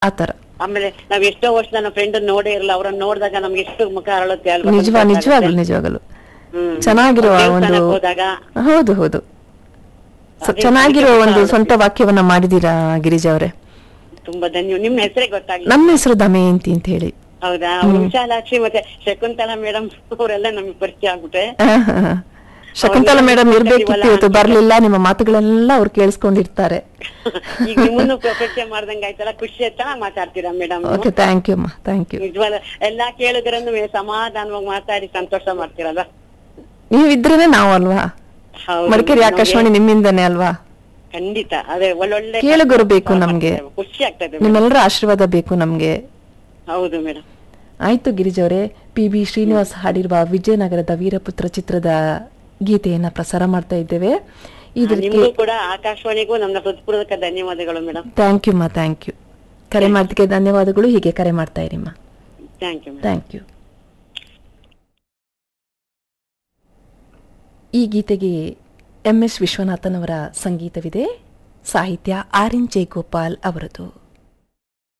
ಆತರ ಆಮೇಲೆ ನಾವ್ ಎಷ್ಟೋ ವರ್ಷ ನನ್ನ ಫ್ರೆಂಡ್ ನೋಡೇ ಇರಲ್ಲ ಅವ್ರನ್ನ ನೋಡಿದಾಗ ನಮ್ಗೆ ಎಷ್ಟು ಮುಖ ಅರಳುತ್ತೆ ಅಲ್ವಾ ನಿಜವಾ ಸಂತೋಷ ನಿಜವಾಗ್ಲು ಆಗುತ್ತೆ. ನಿಜವಾಗಲು ಹ್ಮ್. ಚೆನ್ನಾಗಿರುವ ಒಂದು ದೇವಸ್ಥಾನಕ್ಕೆ ಹೋದಾಗ ಹೌದು ಹೌದು ಸ- ಅದೇ ಚೆನ್ನಾಗಿರೋ ಖುಷಿ ಒಂದು ಆಗುತ್ತೆ. ಸ್ವಂತ ವಾಕ್ಯವನ್ನ ಮಾಡಿದೀರಾ ಗಿರಿಜಾ ಅವರೇ ತುಂಬಾ ಧನ್ಯ ನಿಮ್ ಹೆಸರೇ ಗೊತ್ತಾಗ್ಲಿಲ್ಲ ನಮ್ಮ ಹೆಸರು ದಮಯಂತಿ ಅಂತ ಹೇಳಿ ಹೌದಾ ಅವ್ರು ವಿಶಾಲಾಕ್ಷಿ ಮತ್ತೆ ಶಕುಂತಲಾ ಮೇಡಮ್ ಅವರೆಲ್ಲ ನಮ್ಗೆ ಪರಿಚಯ ಆಗ್ಬಿಟ್ರೆ ಶಕುಂತಲಾ ಮೇಡಮ್ ಅವ್ರಿಗೆ ಇರ್ಬೇಕಿತ್ತು ಗೊತ್ತಿಲ್ವಲ್ಲ ಇವತ್ತು ಅಂತ. ಬರ್ಲಿಲ್ಲ ನಿಮ್ಮ ಮಾತುಗಳೆಲ್ಲ ಅವ್ರು ಕೇಳಿಸ್ಕೊಂಡಿರ್ತಾರೆ ಈಗ ನಿಮ್ಮನ್ನು ಪರಿಚಯ ಮಾಡ್ದಂಗ ಆಯ್ತಲ್ಲ ಖುಷಿ ಆಯ್ತಾ ಮಾತಾಡ್ತೀರಾ ಮೇಡಮ್ ಓಕೆ ಥ್ಯಾಂಕ್ ಯು ಅಮ್ಮ ಥ್ಯಾಂಕ್ ಯು ನಿಜವಾದ ಎಲ್ಲಾ ಕೇಳುಗರನ್ನು ಸಮಾಧಾನವಾಗಿ ಮಾತಾಡಿ ಸಂತೋಷ ಮಾಡ್ತೀರಲ್ಲ ನೀವಿದ್ರೇನೆ ನಾವು ಅಲ್ವಾ ಹೌದು. ಮಡಿಕೇರಿ ನಮ್ಗೆ ಆಕಾಶವಾಣಿ ನಿಮ್ಮಿಂದನೇ ಅಲ್ವಾ ಖಂಡಿತ ಅದೇ ಒಳ್ಳೊಳ್ಳೆ ಕೇಳುಗರು ಬೇಕು ನಮ್ಗೆ ಖುಷಿ ಆಗ್ತದೆ madam. ನಿಮ್ಮೆಲ್ಲರ ಆಶೀರ್ವಾದ ಬೇಕು ನಮ್ಗೆ ಹೌದು ಮೇಡಮ್ ಆಯ್ತು ಗಿರಿಜವರೇ ಪಿ ಬಿ ಶ್ರೀನಿವಾಸ್ ಹಾಡಿರುವ ವಿಜಯನಗರದ ವೀರಪುತ್ರ ಚಿತ್ರದ ಗೀತೆಯನ್ನ ಪ್ರಸಾರ ಮಾಡ್ತಾ ಇದ್ದೇವೆ ಇದಕ್ಕೆ ನಿಮ್ಗೂ ಕೂಡ ಆಕಾಶವಾಣಿಗೂ ನನ್ನ ಹೃತ್ಪೂರ್ವಕ ಧನ್ಯವಾದಗಳು ಮೇಡಮ್ ಥ್ಯಾಂಕ್ ಯು ಮಾ ಥ್ಯಾಂಕ್ ಯು ಕರೆ ಮಾಡೋದಕ್ಕೆ ಧನ್ಯವಾದಗಳು ಹೀಗೆ ಕರೆ ಮಾಡ್ತಾ ಇರಿಮ್ಮ ಥ್ಯಾಂಕ್ ಯು ಥ್ಯಾಂಕ್ ಯು ಈ ಗೀತೆಗೆ ಎಂ ಎಸ್ ವಿಶ್ವನಾಥನ್ ಅವರ ಸಂಗೀತವಿದೆ ಸಾಹಿತ್ಯ ಆರ್ ಎನ್ ಜಯಗೋಪಾಲ್ ಅವರದು